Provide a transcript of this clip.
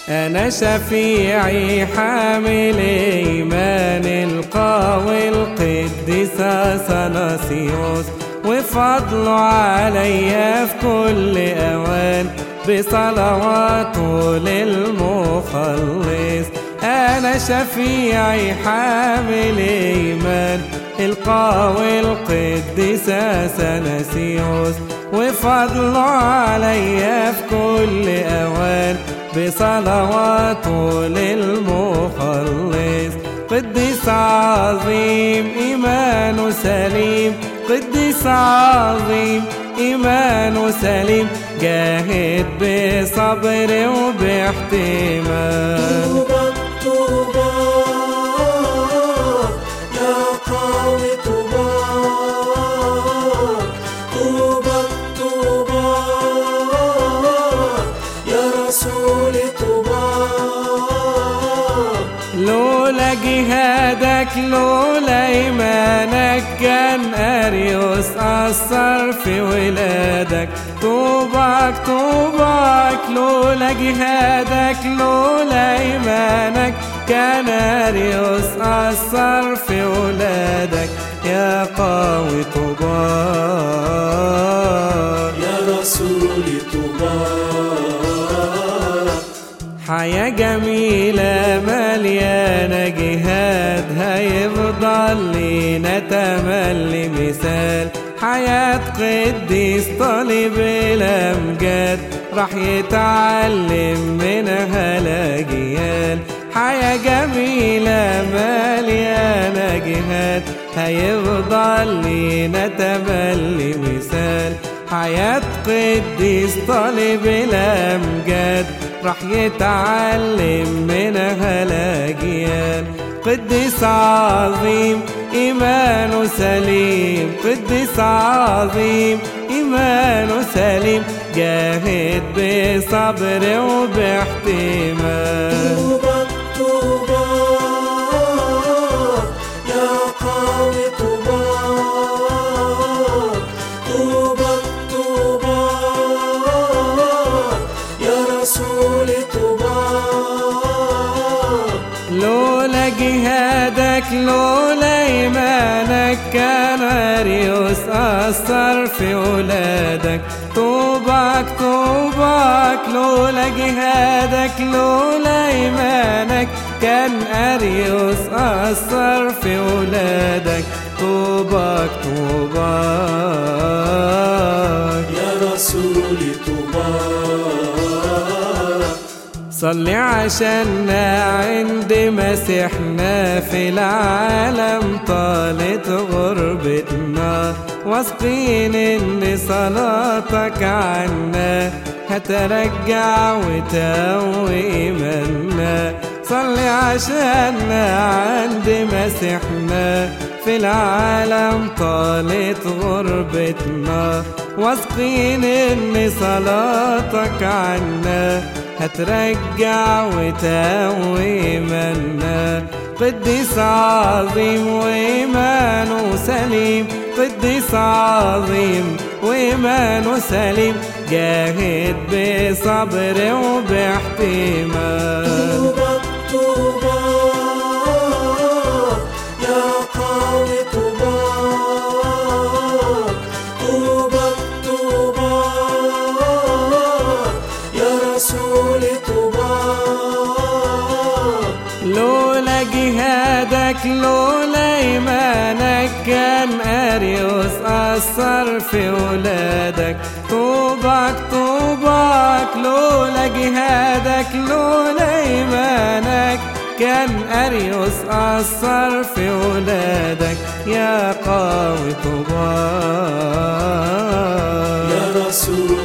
أنا شفيعي حامل إيمان القاوي القديس أثناسيوس وفضله عليا في كل أوان بصلواته للمخلص أنا شفيعي حامل إيمان القاوي القديس أثناسيوس وفضله عليا في كل أوان بصلواته للمخلص قديس عظيم إيمانه سليم قديس عظيم إيمانه سليم جاهد بصبر وباحتمال طوبى طوبى يا قوي طوبى طوبى طوبى يا رسول طوبى لولا جهادك لولا إيمانك كان أريوس أثر في ولادك طوبك طوبك لولا جهادك لولا إيمانك كان أريوس أثر في ولادك يا قوي طوباك يا رسول طوبى حياة جميلة مليانة جهاد هيفضل لينا تملي مثال حياة قديس طالب الأمجاد راح يتعلم منها الأجيال حياة جميلة مليانة جهاد هيفضل لينا تملي مثال حياة قديس طالب الأمجاد راح يتعلم منها الأجيال قديس عظيم إيمانه سليم قديس عظيم إيمانه سليم جاهد بصبر وباحتمال طوبى طوبى يا قوي طوبى طوبى طوبى يا رسول طوبى لولا جهادك لولا إيمانك كان أريوس أثر في ولادك طوبك طوبك لولا جهادك لولا إيمانك كان أريوس أثر في ولادك طوبك طوبك يا رسول طوبى صلي عشاننا عند مسيحنا في العالم طالت غربتنا واثقين ان صلاتك عنا هترجع وتقوي ايماننا صلي عشاننا عند مسيحنا في العالم طالت غربتنا واثقين ان صلاتك عنا هترجع وتقوي منا قديس عظيم وإيمانه سليم قديس عظيم وإيمانه سليم جاهد بصبر وباحتمال طوبى طوبى يا قوي طوبى طوبى طوبى يا رسول طوبى لولا جهادك لولا إيمانك كان أريوس أثر في ولادك طوبك طوبك لولا جهادك لولا إيمانك كان أريوس أثر في ولادك يا قوي طوباك يا رسول